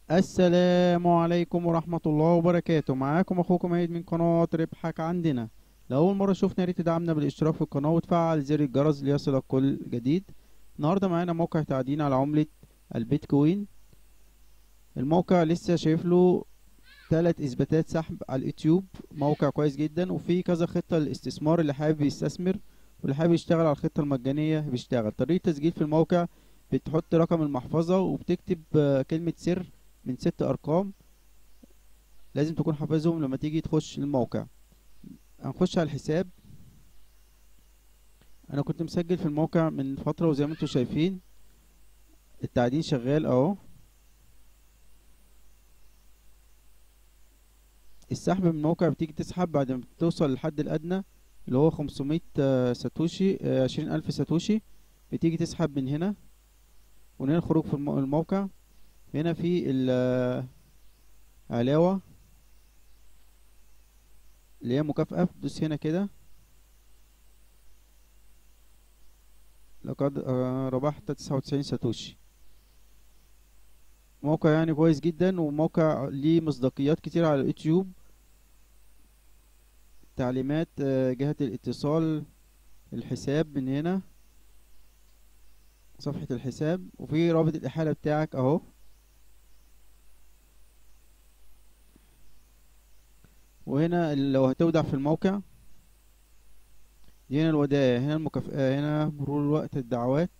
السلام عليكم ورحمة الله وبركاته معاكم اخوكم عيد من قناة ربحك عندنا لأول مرة شوفنا يا ريت تدعمنا بالاشتراك في القناة وتفعل زر الجرس ليصلك كل جديد النهاردة معانا موقع تعدين على عملة البيتكوين الموقع لسه شايف له تلات اثباتات سحب على اليوتيوب موقع كويس جدا وفي كذا خطة للاستثمار اللي حابب يستثمر واللي حابب يشتغل على الخطة المجانية بيشتغل طريقة تسجيل في الموقع بتحط رقم المحفظة وبتكتب آه، كلمة سر من ست ارقام لازم تكون حافظهم لما تيجي تخش الموقع هنخش على الحساب انا كنت مسجل في الموقع من فترة وزي ما انتم شايفين التعدين شغال اهو السحب من الموقع بتيجي تسحب بعد ما توصل للحد الادنى اللي هو 500 آه، ساتوشي آه، عشرين الف ساتوشي بتيجي تسحب من هنا ومن هنا الخروج في المو- الموقع هنا في ال- علاوة اللي هي مكافأة بتدوس هنا كده لقد آه، ربحت تسعة وتسعين ساتوشي موقع يعني كويس جدا وموقع ليه مصداقيات كتير على اليوتيوب تعليمات آه، جهة الاتصال الحساب من هنا صفحة الحساب وفي رابط الإحالة بتاعك أهو وهنا ال- لو هتودع في الموقع دي هنا الودائع هنا المكافأة هنا مرور الوقت الدعوات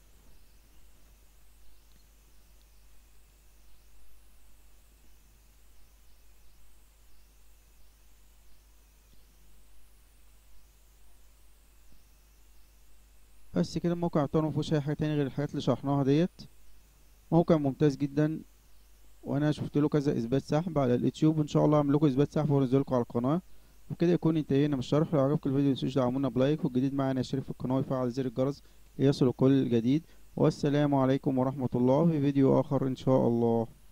بس كده الموقع بتاعنا مفيهوش أي حاجة تاني غير الحاجات اللي شرحناها ديت موقع ممتاز جدا وانا شفت له كذا اثبات سحب على اليوتيوب ان شاء الله اعمل لكم اثبات سحب وانزل لكم على القناه وبكده يكون انتهينا من الشرح لو عجبكم الفيديو متنسوش دعمونا بلايك والجديد معانا يشترك في القناه ويفعل زر الجرس ليصل كل جديد والسلام عليكم ورحمه الله في فيديو اخر ان شاء الله